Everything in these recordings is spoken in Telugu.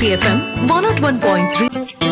Bharati FM one not one point three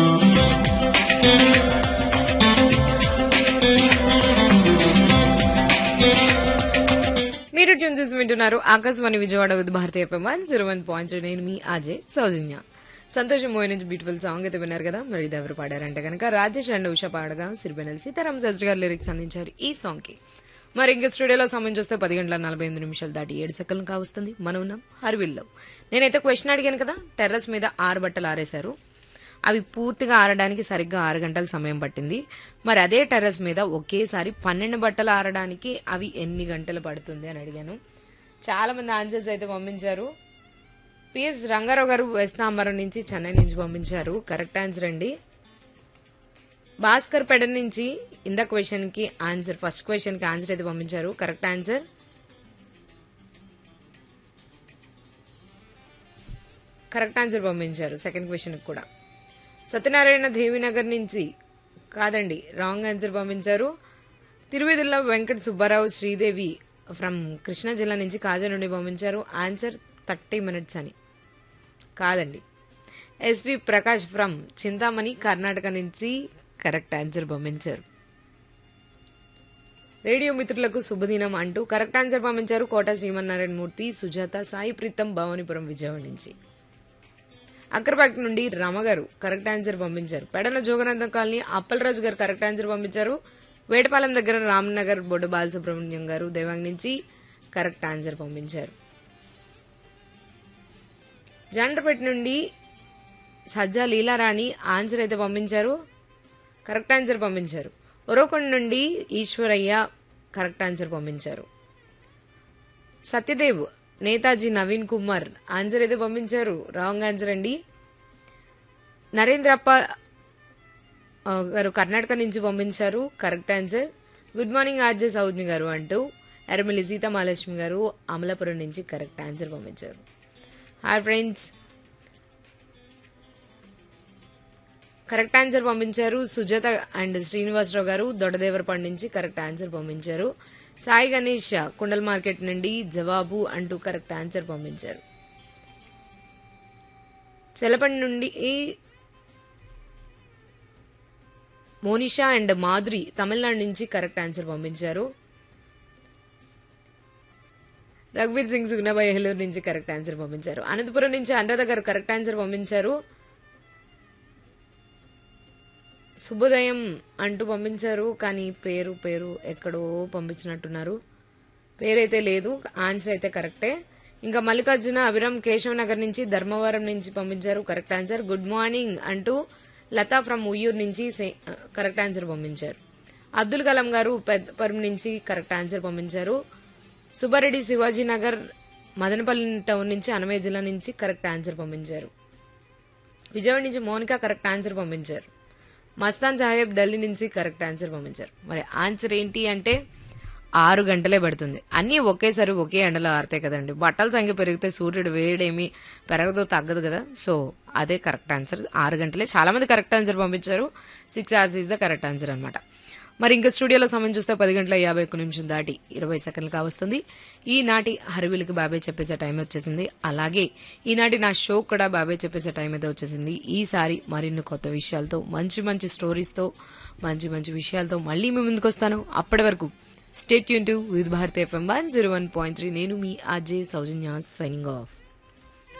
మీరు ట్యూన్ చేసి వింటున్నారు Akashvani Vijayawada with Bharatiya FM one zero one point నేను మీ అజయ్ సౌజన్య సంతోషం మోయ నుంచి బ్యూటిఫుల్ సాంగ్ అయితే విన్నారు కదా మరి ఇది ఎవరు పాడారంటే కనుక రాజేష్ అండ్ ఉష పాడగా సిరిబెనల్ సీతారాం శాస్త్రి గారు లిరిక్స్ అందించారు ఈ సాంగ్ కి మరి ఇంకా స్టూడియోలో సమయం చూస్తే పది గంటల నలభై ఎనిమిది నిమిషాలు దాటి ఏడు సెకండ్లు కావస్తుంది మనం ఉన్నాం హర్విల్లో నేనైతే క్వశ్చన్ అడిగాను కదా టెర్రస్ మీద ఆరు బట్టలు ఆరేశారు అవి పూర్తిగా ఆరడానికి సరిగ్గా ఆరు గంటల సమయం పట్టింది మరి అదే టెర్రస్ మీద ఒకేసారి పన్నెండు బట్టలు ఆరడానికి అవి ఎన్ని గంటలు పడుతుంది అని అడిగాను చాలా మంది ఆన్సర్స్ అయితే పంపించారు పిఎస్ రంగారావు గారు వెస్తాంబరం నుంచి చెన్నై నుంచి పంపించారు కరెక్ట్ ఆన్సర్ అండి భాస్కర్ పెడ నుంచి ఇంద క్వశ్చన్ కి ఆన్సర్ ఫస్ట్ క్వశ్చన్ కి ఆన్సర్ అయితే పంపించారు కరెక్ట్ ఆన్సర్ కరెక్ట్ ఆన్సర్ పంపించారు సెకండ్ క్వశ్చన్ కూడా సత్యనారాయణ దేవినగర్ నుంచి కాదండి రాంగ్ ఆన్సర్ పంపించారు తిరువిదుల వెంకట సుబ్బారావు శ్రీదేవి ఫ్రమ్ కృష్ణా జిల్లా నుంచి కాజా నుండి పంపించారు ఆన్సర్ థర్టీ మినిట్స్ అని కాదండి ఎస్వి ప్రకాష్ ఫ్రమ్ చింతామణి కర్ణాటక నుంచి కరెక్ట్ ఆన్సర్ పంపించారు రేడియో మిత్రులకు శుభదినం అంటూ కరెక్ట్ ఆన్సర్ పంపించారు కోట శ్రీమన్నారాయణ మూర్తి సుజాత సాయి ప్రీతం భవానీపురం విజయవాడ నుంచి అక్కరపాక్ నుండి రమ గారు కరెక్ట్ ఆన్సర్ పంపించారు పెడల జోగనందం కాలనీ అప్పలరాజు గారు కరెక్ట్ ఆన్సర్ పంపించారు వేటపాలెం దగ్గర రామ్నగర్ బొడ్డు బాలసుబ్రహ్మణ్యం గారు దేవాంగ్ నుంచి కరెక్ట్ ఆన్సర్ పంపించారు జండ్రపేట నుండి సజ్జా లీలారాణి ఆన్సర్ అయితే పంపించారు కరెక్ట్ ఆన్సర్ పంపించారు ఒరవకొండ నుండి ఈశ్వరయ్య కరెక్ట్ ఆన్సర్ పంపించారు సత్యదేవ్ నేతాజీ నవీన్ కుమార్ ఆన్సర్ అయితే పంపించారు రాంగ్ ఆన్సర్ అండి నరేంద్రప్ప ఆ, గారు కర్ణాటక నుంచి పంపించారు correct answer good morning RJ Sowjanya గారు అంటూ ఎర్రమిల్లి సీతామహాలక్ష్మి గారు అమలాపురం నుంచి కరెక్ట్ ఆన్సర్ పంపించారు హాయ్ ఫ్రెండ్స్ కరెక్ట్ ఆన్సర్ పంపించారు సుజాత అండ్ శ్రీనివాసరావు గారు దొడదేవరపాడు నుంచి కరెక్ట్ ఆన్సర్ పంపించారు సాయి గణేష్ కుండల్ మార్కెట్ నుండి జవాబు అంటూ కరెక్ట్ ఆన్సర్ పంపించారు చెలపండి నుండి మోనిషా అండ్ మాధురి తమిళనాడు నుంచి కరెక్ట్ ఆన్సర్ పంపించారు రఘువీర్ సింగ్ సుగ్నాబాయి హెలూరు నుంచి కరెక్ట్ ఆన్సర్ పంపించారు అనంతపురం నుంచి అనురాధ గారు కరెక్ట్ ఆన్సర్ పంపించారు శుభోదయం అంటూ పంపించారు కానీ పేరు పేరు ఎక్కడో పంపించినట్టున్నారు పేరైతే లేదు ఆన్సర్ అయితే కరెక్టే ఇంకా మల్లికార్జున అభిరామ్ కేశవ్ నగర్ నుంచి ధర్మవరం నుంచి పంపించారు కరెక్ట్ ఆన్సర్ గుడ్ మార్నింగ్ అంటూ లతా ఫ్రమ్ ఉయ్యూరు నుంచి సే- కరెక్ట్ ఆన్సర్ పంపించారు అబ్దుల్ కలాం గారు పెద్దపురం నుంచి కరెక్ట్ ఆన్సర్ పంపించారు సుబ్బారెడ్డి శివాజీ నగర్ మదనపల్లి టౌన్ నుంచి అనమయ్య జిల్లా నుంచి కరెక్ట్ ఆన్సర్ పంపించారు విజయవాడ నుంచి మౌనిక కరెక్ట్ ఆన్సర్ పంపించారు మస్తాన్ సాహెబ్ ఢిల్లీ నుంచి కరెక్ట్ ఆన్సర్ పంపించారు మరి ఆన్సర్ ఏంటి అంటే ఆరు గంటలే పడుతుంది అన్నీ ఒకేసారి ఒకే ఎండలో ఆరుతాయి కదండి బట్టల సంఖ్య పెరిగితే సూర్యుడు వేడేమి పెరగదు తగ్గదు కదా సో అదే కరెక్ట్ ఆన్సర్ ఆరు గంటలే చాలా మంది కరెక్ట్ ఆన్సర్ పంపించారు six hours is the correct answer అనమాట మరి ఇంకా స్టూడియోలో సమయం చూస్తే పది గంటల యాభై ఒక్క నిమిషం దాటి ఇరవై సెకండ్లు కావస్తుంది ఈనాటి హరివిలికి బాబాయ్ చెప్పేసే టైం వచ్చేసింది అలాగే ఈనాటి నా షో కూడా బాబాయ్ చెప్పేసే టైం అయితే వచ్చేసింది ఈసారి మరిన్ని కొత్త విషయాలతో మంచి మంచి స్టోరీస్తో మంచి మంచి విషయాలతో మళ్ళీ మీ ముందుకు వస్తాను అప్పటి వరకు స్టేట్ యూన్ to with Bharat FM one zero one point three నేను మీ అజయ్ సౌజన్య సైనింగ్ ఆఫ్